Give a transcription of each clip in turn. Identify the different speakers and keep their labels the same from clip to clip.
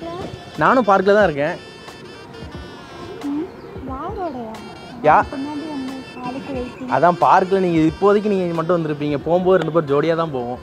Speaker 1: பார்க்கல
Speaker 2: நானும் பார்க்கில் தான் இருக்கேன்
Speaker 1: யாரோடயா
Speaker 2: யா
Speaker 1: பின்னாடி வந்து காலுக்கு வெயிட்டிங்
Speaker 2: அதான் பார்க்கில் நீங்கள் இப்போதைக்கு நீங்கள் மட்டும் வந்திருப்பீங்க போகும்போது ரெண்டு பேர் ஜோடியாக தான் போவோம்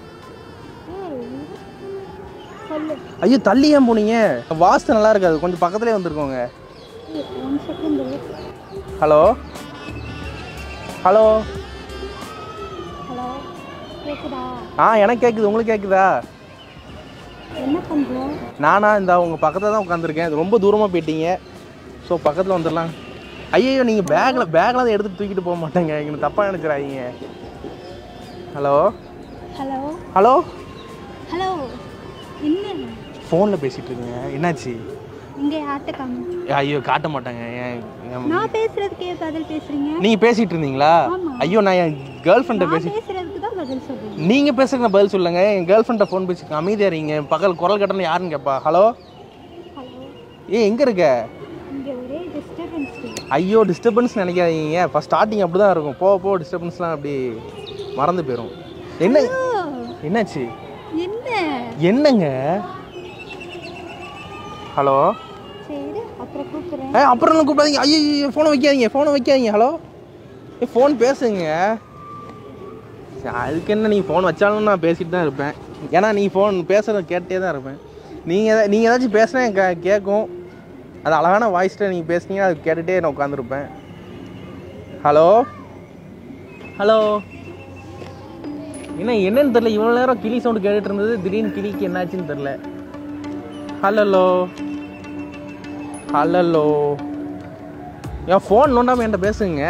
Speaker 1: சொல்லு
Speaker 2: ஐயோ தள்ளி ஏன் போனீங்க வாஸ்து நல்லா இருக்காது கொஞ்சம் பக்கத்துலேயே வந்திருக்கோங்க
Speaker 1: one second
Speaker 2: hello hello
Speaker 1: hello கேக்குதா
Speaker 2: ஆ எனக்கு கேட்குது உங்களுக்கு கேட்குதா
Speaker 1: என்ன பண்ணுறோம்
Speaker 2: நானா இந்த உங்கள் பக்கத்தில் தான் உட்காந்துருக்கேன் ரொம்ப தூரமாக போயிட்டீங்க ஸோ பக்கத்தில் வந்துடலாம் ஐயோ நீங்கள் பேக்கில் பேக்கில் தான் எடுத்து தூக்கிட்டு போக மாட்டேங்க எங்களுக்கு தப்பாக நினச்சிடாதீங்க ஹலோ
Speaker 1: ஹலோ
Speaker 2: ஹலோ
Speaker 1: ஹலோ என்ன
Speaker 2: ஃபோனில் பேசிகிட்டு இருக்கேங்க என்னாச்சு
Speaker 1: இங்கே யார்கிட்ட காமி
Speaker 2: ஐயோ காட்ட மாட்டாங்க ஏன் ஏன்
Speaker 1: நான் பேசுறதுக்கே பதில் பேசுறீங்க
Speaker 2: நீங்கள் பேசிகிட்டு இருந்தீங்களா
Speaker 1: ஆமா.
Speaker 2: ஐயோ நான் என் கேர்ள் ஃப்ரெண்டை
Speaker 1: நான்
Speaker 2: பேசி
Speaker 1: பேசுறதுக்கு தான் பதில் சொல்றீங்க
Speaker 2: நீங்கள் பேசுகிற பதில் சொல்லுங்க என் கேர்ள் ஃப்ரெண்டை ஃபோன் பேசி அமைதியாக இருங்க பக்கத்தில் குரல் கட்டணும் யாருன்னு கேட்பா ஹலோ
Speaker 1: ஹலோ
Speaker 2: ஏ எங்கே இருக்க
Speaker 1: இங்கே ஒரே டிஸ்டர்பன்ஸ்
Speaker 2: ஐயோ டிஸ்டர்பன்ஸ் நினைக்காதீங்க ஃபஸ்ட் ஸ்டார்டிங் அப்படி தான் இருக்கும் போக போக டிஸ்டர்பன்ஸ்லாம் அப்படி மறந்து போயிடும் என்ன என்னாச்சு
Speaker 1: என்ன
Speaker 2: என்னங்க ஹலோ
Speaker 1: சரி அப்புறம் கூப்பிடுறேன்
Speaker 2: ஏ அப்புறம் கூப்பிடாதீங்க ஐயோ ஃபோனை வைக்காதீங்க ஃபோனை வைக்காதீங்க ஹலோ ஏ ஃபோன் பேசுங்க சரி, அதுக்கு என்ன நீங்கள் ஃபோன் வச்சாலும் நான் பேசிட்டு தான் இருப்பேன் ஏன்னா நீங்கள் ஃபோன் பேசுகிறத கேட்டே தான் இருப்பேன் நீங்கள் நீங்கள் ஏதாச்சும் பேசினா கே கேட்கும் அது அழகான வாய்ஸில் நீங்கள் பேசுனீங்க அது கேட்டுகிட்டே நான் உட்காந்துருப்பேன் ஹலோ ஹலோ என்ன என்னன்னு தெரில இவ்வளோ நேரம் கிளி சவுண்டு கேட்டுட்டு இருந்தது திடீர்னு கிளிக்கு என்னாச்சுன்னு தெரில ஹலோ ஹலோ என் ஃபோன் நோண்டாமல் என்கிட்ட பேசுங்க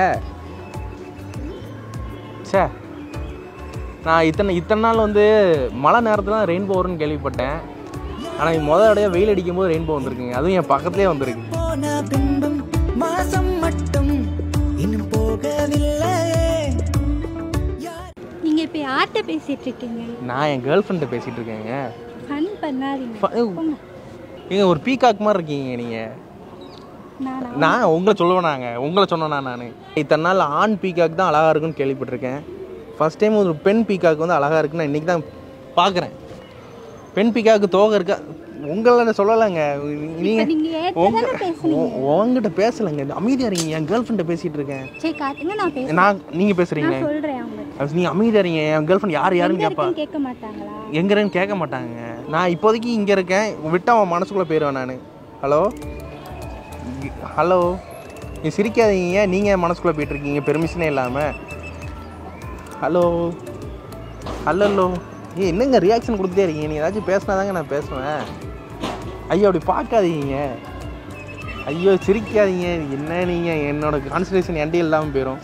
Speaker 2: சே நான் இத்தனை இத்தனை நாள் வந்து மழை நேரத்தில் தான் ரெயின்போ வரும்னு கேள்விப்பட்டேன் ஆனால் முதல் தடவையாக வெயில் அடிக்கும் போது ரெயின்போ வந்திருக்குங்க அதுவும் என் பக்கத்துலேயே வந்திருக்கு
Speaker 3: போன பின்பும் மாசம் மட்டும் இன்னும் போகவில்லை
Speaker 1: நீங்க இப்ப யார்கிட்ட பேசிட்டு இருக்கீங்க
Speaker 2: நான் என் கேர்ள் ஃப்ரெண்ட்டை பேசிகிட்டு இருக்கேங்க
Speaker 1: ஃபன் பண்ணாதீங்க
Speaker 2: ஃப-
Speaker 1: போங்க.
Speaker 2: ஏங்க ஒரு பீகாக் மாதிரி இருக்கீங்க நீங்கள்
Speaker 1: நானா
Speaker 2: நான் உங்களை சொல்லுவேனாங்க உங்களை சொன்னேனா நான் இத்தனை நாள் ஆண் பீகாக் தான் அழகாக இருக்குன்னு கேள்விப்பட்டிருக்கேன் ஃபர்ஸ்ட் டைம் ஒரு பெண் பீகாக் வந்து அழகாக இருக்குன்னு இன்றைக்கி தான் பார்க்குறேன் பெண் பீகாக்கு தோகை இருக்கா உங்களை சொல்லலைங்க
Speaker 1: இப்ப
Speaker 2: நீங்கள்
Speaker 1: நீங்க
Speaker 2: உங்க
Speaker 1: ஏற்கனவே பேசுனீங்க
Speaker 2: உ- உங்ககிட்ட பேசலைங்க அமைதியாக இருக்கீங்க என் கேர்ள் ஃப்ரெண்ட்டை பேசிகிட்டு இருக்கேன்
Speaker 1: சரி காட்டுங்க நான் பேசுறேன்
Speaker 2: நான் நீங்கள் பேசுகிறீங்க
Speaker 1: நான் சொல்றேன் அவங்ககிட்ட
Speaker 2: நீங்கள் அமைதியாக இருங்க என் கேர்ள் ஃப்ரெண்ட் யார் யாருன்னு
Speaker 1: எங்க
Speaker 2: கேட்பா
Speaker 1: இருக்குன்னு கேட்க மாட்டாங்களா
Speaker 2: எங்கிறேன்னு கேட்க மாட்டாங்க நான் இப்போதைக்கு இங்கே இருக்கேன் விட்டு அவன் மனசுக்குள்ளே போயிடுவேன் நான் ஹலோ ஹலோ நீ சிரிக்காதீங்க நீங்கள் என் மனசுக்குள்ளே போயிட்டு இருக்கீங்க பெர்மிஷனே இல்லாமல் ஹலோ ஹலோ ஏ என்னங்க ரியாக்ஷன் கொடுத்துட்டே இருக்கீங்க நீ ஏதாச்சும் பேசினா தாங்க நான் பேசுவேன் ஐயோ அப்படி பார்க்காதீங்க ஐயோ சிரிக்காதீங்க என்ன நீங்கள் என்னோட கான்சன்ட்ரேஷன் எண்டே இல்லாமல் போயிடும்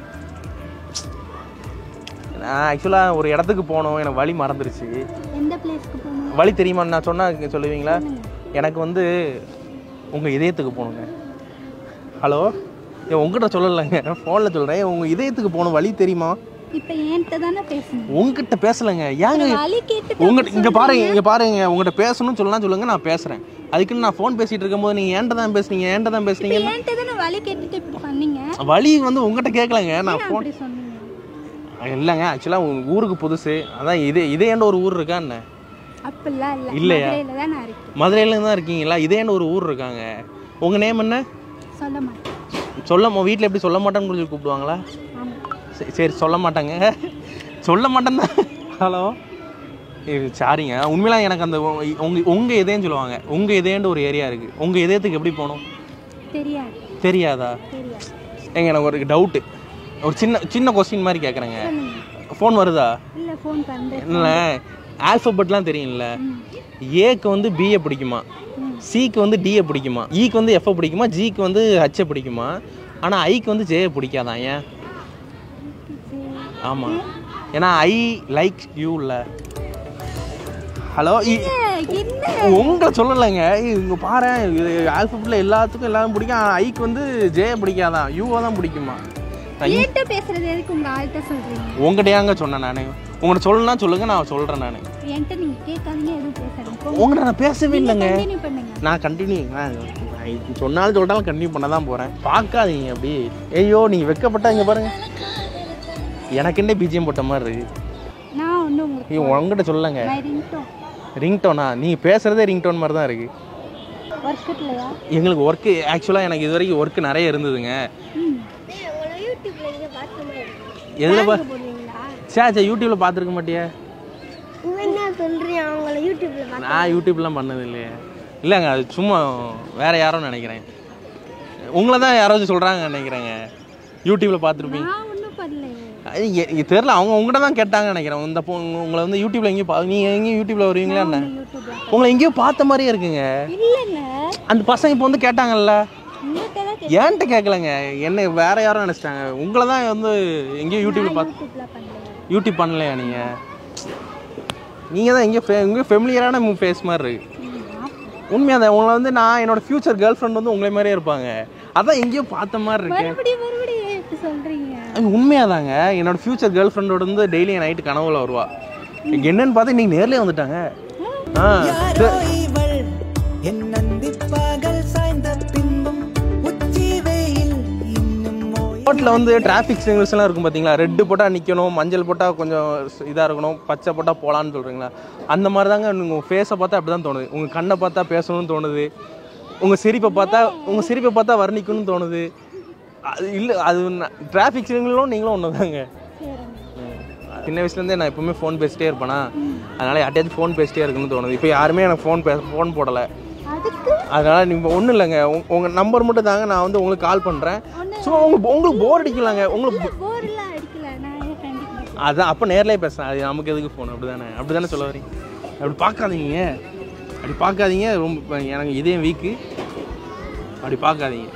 Speaker 2: நான் ஆக்சுவலாக ஒரு இடத்துக்கு போனோம் எனக்கு வழி மறந்துருச்சு
Speaker 1: எந்த பிளேஸ்க்கு போகணும்
Speaker 2: வழி தெரியுமா நான் சொன்னால் சொல்லுவீங்களா எனக்கு வந்து உங்கள் இதயத்துக்கு போகணுங்க ஹலோ ஏன் உங்ககிட்ட சொல்லலைங்க ஃபோனில் சொல்கிறேன் உங்கள் இதயத்துக்கு போகணும் வழி தெரியுமா
Speaker 1: இப்ப என்கிட்ட தானே பேசணும்
Speaker 2: உங்ககிட்ட பேசலைங்க ஏங்க
Speaker 1: வழி கேட்டு
Speaker 2: உங்ககிட்ட இங்கே பாருங்க இங்கே பாருங்க உங்ககிட்ட பேசணும்னு சொல்லலாம் சொல்லுங்க நான் பேசுகிறேன் அதுக்குன்னு நான் ஃபோன் பேசிகிட்டு இருக்கும்போது நீங்கள் ஏன்ட்ட தான் பேசுனீங்க ஏன்ட்ட தான் பேசுனீங்க
Speaker 1: என்கிட்ட தானே வழி கேட்டுட்டு இப்படி பண்ணீங்க
Speaker 2: வழி வந்து உங்ககிட்ட கேட்கலங்க நான்
Speaker 1: ஏன்
Speaker 2: ஃபோன்
Speaker 1: அப்படி சொன்னீங்க
Speaker 2: இல்லைங்க ஆக்சுவலாக ஊருக்கு புதுசு அதான் இதே இதேண்ட ஒரு ஊர் இருக்கா என்ன
Speaker 1: அப்படிலாம் இல்ல
Speaker 2: இல்லையா?
Speaker 1: மதுரையில தான் நான் இருக்கேன்
Speaker 2: மதுரையில தான் இருக்கீங்களா இதேண்ட ஒரு ஊர் இருக்காங்க உங்கள் நேம் என்ன
Speaker 1: சொல்ல மாட்டேன்
Speaker 2: சொல்ல வீட்டில் எப்படி சொல்ல மாட்டேன்னு சொல்லி கூப்பிடுவாங்களா
Speaker 1: ஆமா
Speaker 2: சரி சரி சொல்ல மாட்டாங்க சொல்ல மாட்டேன் தான் ஹலோ இது சாரிங்க உண்மையிலாம் எனக்கு அந்த உ- உங்க உங்கள் இதேன்னு சொல்லுவாங்க உங்கள் இதேன்ற ஒரு ஏரியா இருக்குது உங்கள் இதயத்துக்கு எப்படி போகணும்
Speaker 1: தெரியாது
Speaker 2: தெரியாதா
Speaker 1: தெரியாது
Speaker 2: ஏங்க எனக்கு ஒரு டவுட்டு ஒரு சின்ன சின்ன கொஸ்டின் மாதிரி கேட்குறேங்க
Speaker 1: சொல்லுங்க
Speaker 2: ஃபோன் வருதா
Speaker 1: இல்ல ஃபோன் பண்றேன்
Speaker 2: இல்லை ஆல்ஃபபெட்லாம் தெரியும்ல ஏக்கு வந்து பிஏ பிடிக்குமா சிக்கு வந்து டிஏ பிடிக்குமா ஈக்கு வந்து எஃப்ஐ பிடிக்குமா ஜிக்கு வந்து ஹச்சை பிடிக்குமா ஆனால் ஐக்கு வந்து ஜேயை பிடிக்காதான் ஏன் ஆமாம் ஏன்னா ஐ லைக் யூ இல்லை ஹலோ
Speaker 1: என்ன
Speaker 2: உங்களை சொல்லலைங்க இங்கே பாரு இது ஆல்ஃபபெட்டில் எல்லாத்துக்கும் எல்லாரும் பிடிக்கும் ஆனால் ஐக்கு வந்து ஜேயை பிடிக்காதான் யூவை தான் பிடிக்குமா நான்
Speaker 1: என்கிட்ட பேசுறது எதுக்கு உங்க ஆள்கிட்ட சொல்றீங்க
Speaker 2: உங்கள்கிட்டயாங்க சொன்னேன் நான் உங்கள்கிட்ட சொல்லலாம் சொல்லுங்க நான் சொல்கிறேன் நான்
Speaker 1: என்கிட்ட நீங்க கேட்காதீங்க எதுவும் பேசாதீங்க
Speaker 2: உங்கள்கிட்ட நான் பேசவே இல்லைங்க
Speaker 1: கண்டினியூ பண்ணுங்க
Speaker 2: நான் கண்டினியூ நான் நான் இது சொன்னாலும் சொல்லிட்டாலும் கண்டினியூ பண்ண தான் போகிறேன் பார்க்காதீங்க அப்படி ஐயோ நீங்கள் வெக்கப்பட்டா இங்கே பாருங்க எனக்குண்டே பிஜிஎம் போட்ட மாதிரி இருக்கு
Speaker 1: நான் ஒன்றும் உங்களுக்கு
Speaker 2: ஐயோ உங்ககிட்ட சொல்லலைங்க
Speaker 1: மை ரிங்டோன்
Speaker 2: ரிங்டோனா நீங்கள் பேசுகிறதே ரிங்டோன் மாதிரி தான் இருக்குது
Speaker 1: ஒர்க் இல்லையா
Speaker 2: எங்களுக்கு ஒர்க்கு ஆக்சுவலாக எனக்கு இது வரைக்கும் ஒர்க்கு நிறைய இருந்ததுங்க
Speaker 1: ம்
Speaker 2: எதில் பா
Speaker 1: போடுவீங்களா
Speaker 2: சே சே யூடியூப்பில் பார்த்துருக்க மாட்டியே
Speaker 1: என்ன சொல்றீங்க அவங்கள யூடியூப்ல
Speaker 2: நான் யூடியூப்லாம் பண்ணது இல்லையே இல்லைங்க அது சும்மா வேற யாரோ நினைக்கிறேன் உங்களை தான் யாராச்சும் சொல்கிறாங்க நினைக்கிறேங்க யூடியூப்பில் பார்த்துருப்பீங்க
Speaker 1: நான் ஒன்றும் பண்ணலையே
Speaker 2: அது எ- எ- தெரியல அவங்க உங்கள்கிட்ட தான் கேட்டாங்க நினைக்கிறேன் இந்த பொ- உங்களை வந்து யூடியூப்ல எங்கேயும் பா நீங்கள் எங்கேயும் யூடியூப்ல வருவீங்களா என்ன
Speaker 1: யூடியூப்ல
Speaker 2: உங்களை எங்கேயோ பார்த்த மாதிரியே இருக்குங்க
Speaker 1: இல்லைங்க
Speaker 2: அந்த பசங்க இப்போ வந்து கேட்டாங்கல்ல
Speaker 1: உங்கள்கிட்ட தான்
Speaker 2: ஏன்ட்ட கேட்கலங்க என்ன வேற யாரும் நினச்சிட்டாங்க உங்களை தான் வந்து எங்கேயோ யூடியூப்ல பார்த்து
Speaker 1: யூடியூப்ல பண்ணலையே
Speaker 2: யூடியூப் பண்ணலையா நீங்கள் நீங்கள் தான் எங்கேயோ ஃபே எங்கேயோ ஃபெமிலியரான ஃபேஸ் மாதிரி இருக்கு உண்மையாக தான் உங்களை வந்து நான் என்னோட ஃபியூச்சர் கேர்ள் ஃப்ரெண்ட் வந்து உங்களை மாதிரியே இருப்பாங்க அதான் எங்கேயோ பார்த்த மாதிரி இருக்கு
Speaker 1: மறுபடியும் மறுபடியும் ஏன் இப்படி சொல்றீங்க
Speaker 2: அது உண்மையாதாங்க என்னோட ஃபியூச்சர் கேர்ள் ஃப்ரெண்டோட வந்து டெய்லி நைட்டு கனவுல வருவா என்னன்னு பார்த்து இன்னைக்கு நேர்லயே வந்துட்டாங்க ஆ
Speaker 3: யாரோ இவள் என் நந்தி பகல் சாய்ந்த பின்பும் உச்சி வெயில் இன்னும் ஓய்
Speaker 2: ரோட்டில் வந்து டிராஃபிக் சிக்னல்ஸ் எல்லாம் இருக்கும் பார்த்தீங்களா ரெட்டு போட்டால் நிற்கணும் மஞ்சள் போட்டால் கொஞ்சம் இதாக இருக்கணும் பச்சை போட்டால் போகலான்னு சொல்கிறீங்களா அந்த மாதிரி தாங்க உங்கள் ஃபேஸை பார்த்தா அப்படி தான் தோணுது உங்கள் கண்ணை பார்த்தா பேசணும்னு தோணுது உங்கள் சிரிப்பை பார்த்தா உங்கள் சிரிப்பை பார்த்தா வர்ணிக்கணும்னு தோணுது அது இல்லை அது டிராஃபிக் சிக்னலும் நீங்களும் ஒன்று தாங்க
Speaker 1: சரிங்க
Speaker 2: சின்ன வயசுலேருந்தே நான் எப்பவுமே ஃபோன் பேசிட்டே இருப்பேனா அதனால் யார்ட்டையாச்சும் ஃபோன் பேசிட்டே இருக்குன்னு தோணுது இப்போ யாருமே எனக்கு ஃபோன் பேச ஃபோன் போடலை
Speaker 1: அதுக்கு
Speaker 2: அதனால் நீங்கள் ஒன்றும் இல்லைங்க உங்கள் நம்பர் மட்டும் தாங்க நான் வந்து உங்களுக்கு கால் பண்ணுறேன் ஸோ உங்களுக்கு உங்களுக்கு போர் அடிக்கலாங்க உங்களுக்கு
Speaker 1: போர்லாம் அடிக்கல நான் என் ஃப்ரெண்டுக்கு
Speaker 2: அதான் அப்போ நேர்லயே பேசுகிறேன் அது நமக்கு எதுக்கு ஃபோன் அப்படி தானே அப்படி தானே சொல்ல வரீங்க அப்படி பார்க்காதீங்க அப்படி பார்க்காதீங்க ரொம்ப இப்ப எனக்கு இதே வீக்கு அப்படி பார்க்காதீங்க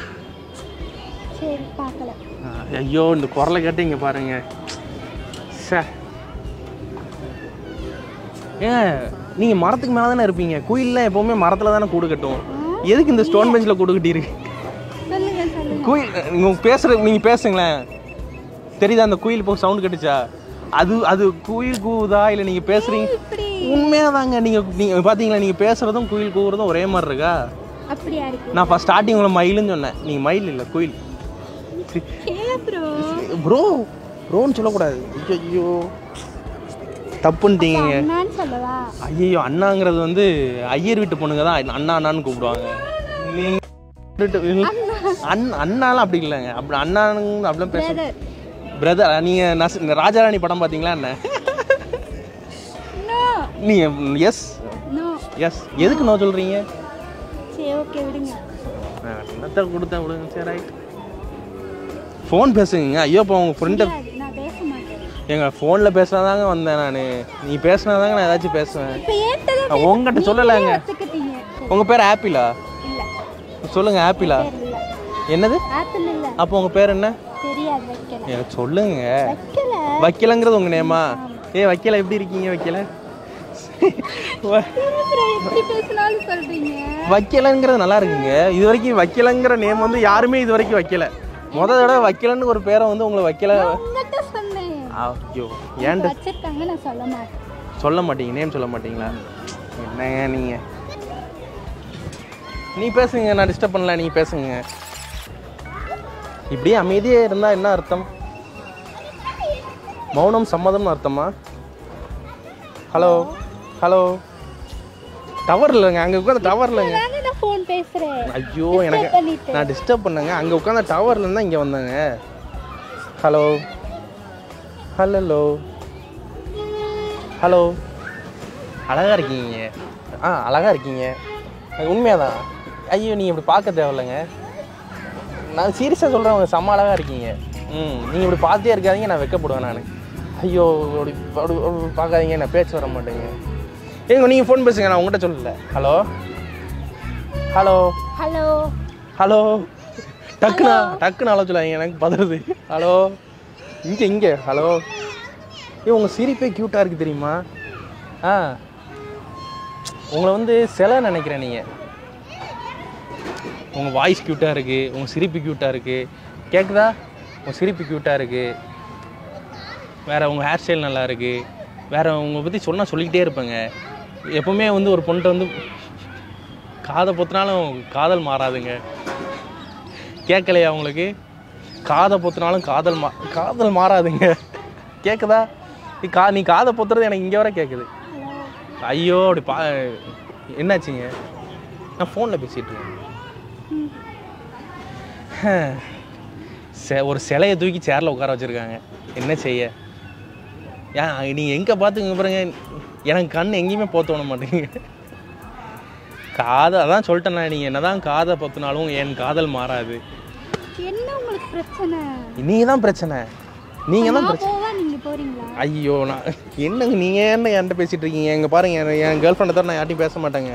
Speaker 1: சரி பார்க்கல
Speaker 2: ஆ, ஐயோ இந்த குரலை கேட்டு இங்கே பாருங்க சே ஏன் நீங்கள் மரத்துக்கு மேலே தானே இருப்பீங்க குயிலில் எப்போவுமே மரத்தில் தானே கூடு கட்டும் எதுக்கு இந்த ஸ்டோன் பெஞ்சில் கூடு கட்டியிருக்கு
Speaker 1: சொல்லுங்க சொல்லுங்க
Speaker 2: குயில் நீங்கள் பேசுகிற நீங்கள் பேசுங்களேன் தெரியுதா அந்த குயில் இப்போ சவுண்ட் கட்டுச்சா அது அது குயில் கூவுதா இல்லை நீங்கள் பேசுகிறீங்க
Speaker 1: இப்படி
Speaker 2: உண்மையாக தாங்க நீங்கள் நீங்கள் பார்த்தீங்களா நீங்கள் பேசுகிறதும் குயில் கூவுறதும் ஒரே மாதிரி இருக்கா
Speaker 1: அப்படியா இருக்கு
Speaker 2: நான் ஃபஸ்ட் ஸ்டார்டிங் உங்களை மயிலுன்னு சொன்னேன் நீங்கள் மயில் இல்லை குயில்
Speaker 1: ஏ ப்ரோ
Speaker 2: ப்ரோ ப்ரோன்னு சொல்லக்கூடாது ஐயோ தப்புன்ட்டீங்க
Speaker 1: அண்ணான்னு சொல்லவா
Speaker 2: ஐயோ அண்ணாங்கிறது வந்து ஐயர் வீட்டு பொண்ணுங்க தான் அண்ணா அண்ணான்னு கூப்பிடுவாங்க நீங்க அண்ணா அண்ணாலாம் அப்படி இல்லைங்க அப்படி அண்ணான்னு அப்படிலாம் பேச
Speaker 1: பிரதர்
Speaker 2: பிரதர் நீங்கள் நஸ் இந்த ராஜாராணி படம் பார்த்தீங்களா என்ன
Speaker 1: நோ
Speaker 2: நீங்கள் எஸ்
Speaker 1: நோ
Speaker 2: எஸ் எதுக்கு நோ சொல்கிறீங்க
Speaker 1: சரி ஓகே விடுங்க
Speaker 2: என்னத்தை கொடுத்தேன் விடுங்க சரி ரைட் ஃபோன் பேசுங்க ஐயோ இப்போ உங்கள் ஃப்ரெண்டை
Speaker 1: முடியாது, நான் பேச மாட்டேன்
Speaker 2: எங்க ஃபோனில் பேசினாதாங்க வந்தேன் நான் நீ பேசினாதாங்க நான் ஏதாச்சும் பேசுவேன்
Speaker 1: இப்போ ஏன்ட்டதான்
Speaker 2: நான் உங்ககிட்ட சொல்லலைங்க
Speaker 1: ஒத்துக்கிட்டீங்க
Speaker 2: உங்கள் பேர் ஆப்பிளா
Speaker 1: இல்ல
Speaker 2: சொல்லுங்க ஆப்பிளா
Speaker 1: பேர் இல்ல
Speaker 2: என்னது
Speaker 1: ஆப்பிள் இல்ல
Speaker 2: அப்போ உங்கள் பேர் என்ன
Speaker 1: தெரியாது வைக்கல
Speaker 2: எனக்கு சொல்லுங்க
Speaker 1: வைக்கல
Speaker 2: வைக்கலங்கிறது உங்கள் நேமா ஏ வைக்கல எப்படி இருக்கீங்க வைக்கல வ-
Speaker 1: அப்புறம் எப்படி பேசினாலும் சொல்றீங்க
Speaker 2: வைக்கலங்கிறது நல்லா இருக்குங்க இது வரைக்கும் வைக்கலங்கிற நேம் வந்து யாருமே இது வரைக்கும் வைக்கல முத தடவை வைக்கலன்னு ஒரு பேரை வந்து உங்களை வைக்கல
Speaker 1: உங்ககிட்ட சொன்னேன்
Speaker 2: ஐயோ ஏன்டா
Speaker 1: வச்சிருக்காங்க நான் சொல்ல மாட்டேன்
Speaker 2: சொல்ல மாட்டீங்க நேம் சொல்ல மாட்டீங்களா என்னங்க நீங்க நீ பேசுங்க நான் டிஸ்டர்ப் பண்ணல நீங்க பேசுங்க இப்படியே அமைதியே இருந்தா என்ன அர்த்தம் மௌனம் சம்மதம்னு அர்த்தமா ஹலோ ஹலோ டவர் இல்லைங்க அங்கே உட்காந்து டவர் இல்லைங்க
Speaker 1: நானே நான் ஃபோன் பேசுறேன்
Speaker 2: ஐயோ
Speaker 1: Disturb
Speaker 2: எனக்கு
Speaker 1: பண்ணிட்டு.
Speaker 2: நான் டிஸ்டர்ப் பண்ணேங்க அங்கே உட்காந்த டவர்ல இருந்தா இங்கே வந்தாங்க ஹலோ ஹலோ ஹலோ அழகா இருக்கீங்க ஆ அழகா இருக்கீங்க அது உண்மையாதான் ஐயோ நீங்கள் இப்படி பார்க்க தேவையில்லைங்க நான் சீரியஸாக சொல்கிறேன் உங்க செம்ம அழகா இருக்கீங்க ம் நீங்கள் இப்படி பார்த்தே இருக்காதீங்க நான் வெக்கப்படுவேன் நான் ஐயோ அப்படி அப்படி அப்படி பார்க்காதீங்க நான் பேச்சு வர மாட்டேங்க ஏங்க நீங்கள் ஃபோன் பேசுங்க நான் உங்கள்கிட்ட சொல்லல ஹலோ ஹலோ
Speaker 1: ஹலோ
Speaker 2: ஹலோ டக்குனா டக்குன்னு அழ சொல்லாதீங்க எனக்கு பதறுது ஹலோ இங்கே இங்கே ஹலோ ஏ உங்கள் சிரிப்பே க்யூட்டாக இருக்குது தெரியுமா ஆ உங்களை வந்து சிலை நினைக்கிறேன் நீங்கள் உங்கள் வாய்ஸ் க்யூட்டாக இருக்குது உங்கள் சிரிப்பு க்யூட்டாக இருக்குது கேட்குதா உங்கள் சிரிப்பு க்யூட்டாக இருக்குது வேறு உங்கள் ஹேர் ஸ்டைல் நல்லா இருக்குது வேறு உங்களை பற்றி சொன்னால் சொல்லிக்கிட்டே இருப்பேங்க எப்போவுமே வந்து ஒரு பொண்ணுகிட்ட வந்து காதை பொத்துனாலும் காதல் மாறாதுங்க கேட்கலையா உங்களுக்கு காதை பொத்துனாலும் காதல் மா காதல் மாறாதுங்க கேட்குதா நீ கா நீ காதை பொத்துறது எனக்கு இங்கே வர கேட்குது ஐயோ அப்படி பா என்னாச்சுங்க நான் ஃபோனில் பேசிகிட்டு இருக்கேன் செ- ஒரு சிலையை தூக்கி சேரில் உட்கார வச்சுருக்காங்க என்ன செய்ய ஏன் நீங்கள் எங்கே பார்த்துங்க பாருங்க எனக்கு கண் எங்கேயுமே போக தோண மாட்டேங்குது காதை அதான் சொல்லிட்டேண்ணா நீங்கள் என்னதான் காதை பற்றினாலும் என் காதல் மாறாது
Speaker 1: என்ன உங்களுக்கு பிரச்சனை
Speaker 2: நீங்கள் தான் பிரச்சனை நீங்கள் தான்
Speaker 1: நான்
Speaker 2: பிரச்சனை
Speaker 1: போவா நீங்க போறீங்களா
Speaker 2: ஐயோ நான் என்னங்க நீங்கள் என்ன என்கிட்ட பேசிகிட்டு இருக்கீங்க எங்க பாருங்க என் என் கேர்ள் ஃப்ரெண்டை தவிர நான் யார்ட்டையும் பேச மாட்டேங்க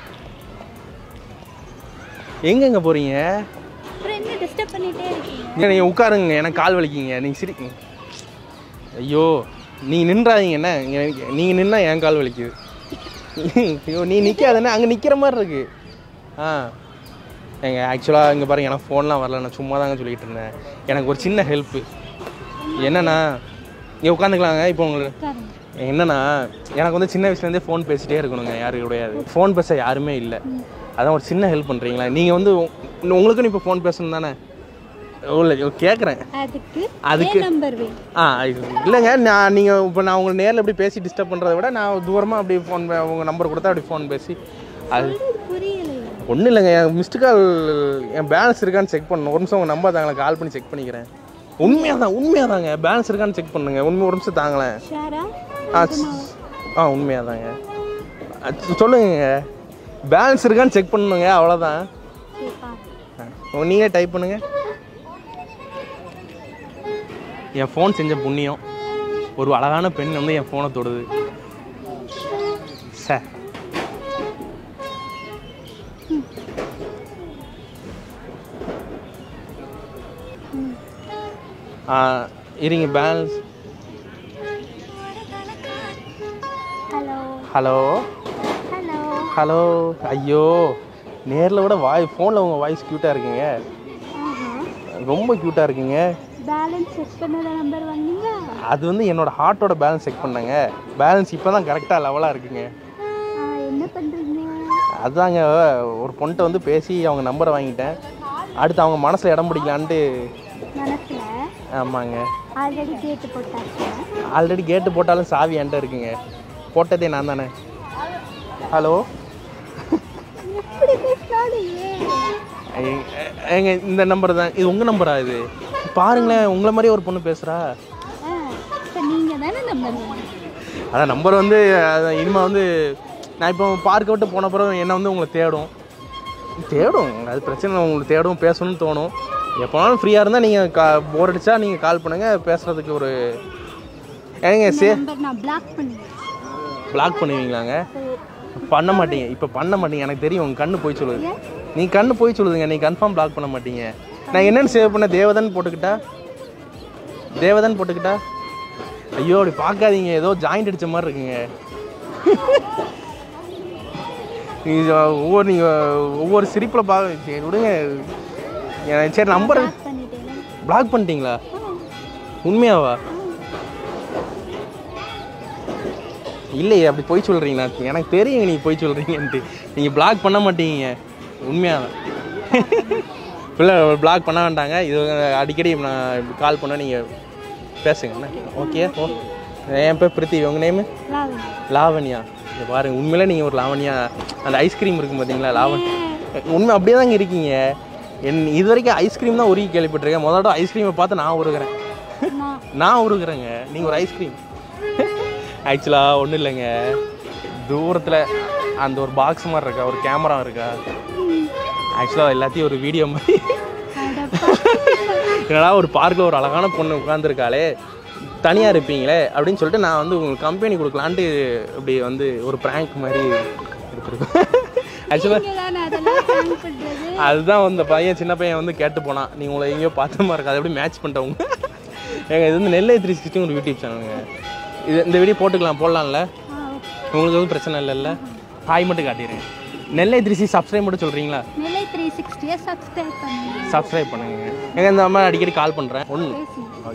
Speaker 2: எங்கெங்க போகிறீங்க
Speaker 1: அப்புறம் என்ன டிஸ்டர்ப் பண்ணிட்டே இருக்கீங்க
Speaker 2: இல்லை நீங்கள் உட்காருங்க எனக்கு கால் வலிக்குங்க நீங்கள் சிரி ஐயோ நீங்கள் நின்றாதீங்க என்ன நீங்கள் நின்னா என் கால் வலிக்குது ஐயோ நீ நிற்காதுன்னு அங்கே நிற்கிற மாதிரி இருக்கு ஆ எங்க ஆக்சுவலாக இங்கே பாருங்க எனக்கு ஃபோன்லாம் வரல நான் சும்மா தாங்க சொல்லிட்டு இருந்தேன் எனக்கு ஒரு சின்ன ஹெல்ப்பு என்னண்ணா நீ உட்காந்துக்கலாங்க இப்போ உங்களுக்கு
Speaker 1: உட்காருங்க
Speaker 2: என்னன்னா எனக்கு வந்து சின்ன வயசுலேருந்தே ஃபோன் பேசிட்டே இருக்கணுங்க யாரு கிடையாது ஃபோன் பேச யாருமே இல்லை அதான் ஒரு சின்ன ஹெல்ப் பண்ணுறீங்களா நீங்கள் வந்து உ- உங்களுக்குன்னு இப்போ ஃபோன் பேசணும் தானே இல்லை கேட்குறேன்
Speaker 1: அதுக்கு
Speaker 2: அதுக்கு-
Speaker 1: ஏ நம்பர் வேணும்
Speaker 2: ஆ இது- இல்லைங்க நான் நீங்கள் இப்போ நான் உங்களை நேரில் எப்படி பேசி டிஸ்டர்ப் பண்ணுறத விட நான் தூரமாக அப்படி ஃபோன் உங்கள் நம்பர் கொடுத்தா அப்படி ஃபோன் பேசி அது
Speaker 1: சொல்றது புரியலையே
Speaker 2: ஒன்றும் இல்லைங்க என் மிஸ்டு கால் என் பேலன்ஸ் இருக்கான்னு செக் பண்ணணும் ஒரு நிமிஷம் உங்கள் நம்பர் தாங்களேன் கால் பண்ணி செக் பண்ணிக்கிறேன் உண்மையாக தான் உண்மையாக தாங்க பேலன்ஸ் இருக்கான்னு செக் பண்ணுங்க உண்மை ஒரு நிமிஷம் தாங்களேன்
Speaker 1: ஷாரா
Speaker 2: ஆ ஸ்- ஆ உண்மையாக தாங்க சொல்லுங்க பேலன்ஸ் இருக்கான்னு செக் பண்ணணுங்க அவ்வளோதான்
Speaker 1: கேப்பா
Speaker 2: நீங்களே டைப் பண்ணுங்க என் ஃபோன் செஞ்ச புண்ணியம் ஒரு அழகான பெண் வந்து என் ஃபோனை தொடுது சார் ஆ இருங்க balance
Speaker 1: hello
Speaker 2: hello
Speaker 1: hello
Speaker 2: hello ஐயோ நேரில் விட வாய் ஃபோனில் உங்கள் வாய்ஸ் க்யூட்டாக இருக்குங்க
Speaker 1: ஆஹா
Speaker 2: ரொம்ப க்யூட்டாக இருக்குங்க
Speaker 1: பேலன்ஸ் செக் பண்ணத நம்பர் வந்தீங்க
Speaker 2: அது வந்து என்னோட ஹார்ட்டோட பேலன்ஸ் செக் பண்ணேங்க பேலன்ஸ் இப்போ தான் கரெக்டாக லெவலாக இருக்குங்க
Speaker 1: ஆ, என்ன பண்றீங்க
Speaker 2: அதுதாங்க ஒரு பொண்ணுகிட்ட வந்து பேசி அவங்க நம்பரை வாங்கிட்டேன் அடுத்து அவங்க மனசில் இடம் பிடிக்கலான்ட்டு
Speaker 1: மனசுல
Speaker 2: ஆமாங்க
Speaker 1: ஆல்ரெடி கேட்டு போட்டாச்சு
Speaker 2: ஆல்ரெடி கேட்டு போட்டாலும் சாவி என்கிட்ட இருக்குங்க போட்டதே நான் தானே ஹலோ
Speaker 1: எப்படி பேசினாலும் ஏன்
Speaker 2: ஏங்க இந்த நம்பர் தான் இது உங்கள் நம்பரா இது பாருங்களேன் உங்களை மாதிரியே ஒரு பொண்ணு பேசுகிறா
Speaker 1: ஆ, இப்ப நீங்க தானே நம்பர்
Speaker 2: அதான் நம்பர் வந்து அதான் இனிமே வந்து நான் இப்போ பார்க்க விட்டு போன பிறகு என்னை வந்து உங்களை தேடும் தேடும் அது பிரச்சனை இல்லை, உங்களுக்கு தேடும் பேசணும்னு தோணும் எப்போனாலும் ஃப்ரீயாக இருந்தால் நீங்கள் கா போர் அடிச்சா நீங்கள் கால் பண்ணுங்கள் பேசுகிறதுக்கு ஒரு ஏங்க சே
Speaker 1: நம்பர் நான் பிளாக் பண்ணுவேன்
Speaker 2: பிளாக் பண்ணுவீங்களாங்க பண்ண மாட்டீங்க இப்போ பண்ண மாட்டீங்க எனக்கு தெரியும் உங்கள் கண்ணு போய் சொல்லுது நீ கண்ணு போய் சொல்லுதுங்க நீ கன்ஃபார்ம் பிளாக் பண்ண மாட்டீங்க நான் என்னென்னு சேவ் பண்ண தேவதன் போட்டுக்கிட்டா தேவதன் போட்டுக்கிட்டா ஐயோ அப்படி பார்க்காதீங்க ஏதோ ஜாயிண்ட் அடிச்ச மாதிரி இருக்குங்க நீங்கள் ஒவ்வொரு நீங்கள் ஒவ்வொரு சிரிப்பில் பா சரி விடுங்க எனக்கு சரி நம்பர்
Speaker 1: பிளாக் பண்ணிட்டேன்
Speaker 2: பிளாக் பண்ணிட்டீங்களா உண்மையாவா இல்லையே அப்படி போய் சொல்கிறீங்களா எனக்கு தெரியுங்க நீங்கள் போய் சொல்கிறீங்கன்ட்டு நீங்கள் பிளாக் பண்ண மாட்டீங்க உண்மையாக இல்லை பிளாக் பண்ண வேண்டாங்க இது அடிக்கடி நான் கால் பண்ணால் நீங்கள் பேசுங்க ஓகே ஓ என் பேர் பிருத்திவி உங்கள் நேமு
Speaker 1: லாவணி
Speaker 2: லாவண்யா இதை பாருங்க உண்மையிலே நீங்கள் ஒரு லாவண்யா அந்த ஐஸ்கிரீம் இருக்கும் பார்த்தீங்களா லாவண் உண்மை அப்படியே தாங்க இருக்கீங்க என் இது வரைக்கும் ஐஸ்கிரீம் தான் உருகி கேள்விப்பட்டிருக்கேன் முதல்ல ஐஸ்கிரீமை பார்த்து நான் உருகுறேன்
Speaker 1: நான்
Speaker 2: நான் உருகுறேங்க நீங்கள் ஒரு ஐஸ்கிரீம் ஆக்சுவலாக ஒன்றும் இல்லைங்க தூரத்தில் அந்த ஒரு பாக்ஸ் மாதிரி இருக்கா ஒரு கேமரா இருக்கா ஆக்சுவலாக எல்லாத்தையும் ஒரு வீடியோ மாதிரி
Speaker 1: அடப்பா.
Speaker 2: என்னடா ஒரு பார்க்கில் ஒரு அழகான பொண்ணு உட்காந்துருக்காளே தனியாக இருப்பீங்களே அப்படின்னு சொல்லிட்டு நான் வந்து உங்களுக்கு கம்பெனி கொடுக்கலான்ட்டு இப்படி வந்து ஒரு ப்ராங்க் மாதிரி எடுத்துருக்கோம் ஆக்சுவலாக
Speaker 1: நீங்க தானே அதெல்லாம் prank பண்றது
Speaker 2: அதுதான் அந்த பையன் சின்ன பையன் வந்து கேட்டு போனான் நீ உங்களை எங்கேயோ பார்த்த மாதிரி இருக்கு அதை எப்படி மேட்ச் பண்ணிட்டவங்க ஏங்க இது வந்து நெல்லை த்ரீ சிக்ஸ்டி ஒரு யூடியூப் சேனலுங்க இது இந்த வீடியோ போட்டுக்கலாம் போடலாம்ல
Speaker 1: ஆ, okay.
Speaker 2: உங்களுக்கு எதுவும் பிரச்சனை இல்லைல்ல ஹாய் மட்டும் காட்டிடுறேன் நெல்லை த்ரீ சி சப்ஸ்கிரைப் மட்டும் சொல்கிறீங்களா
Speaker 1: நிலை த்ரீ சிக்ஸ்டியை சப்ஸ்கிரைப் பண்ணுங்க
Speaker 2: சப்ஸ்கிரைப் பண்ணுங்க ஏங்க இந்த மாதிரி அடிக்கடி கால் பண்ணுறேன் ஒன்று
Speaker 1: பேசுங்க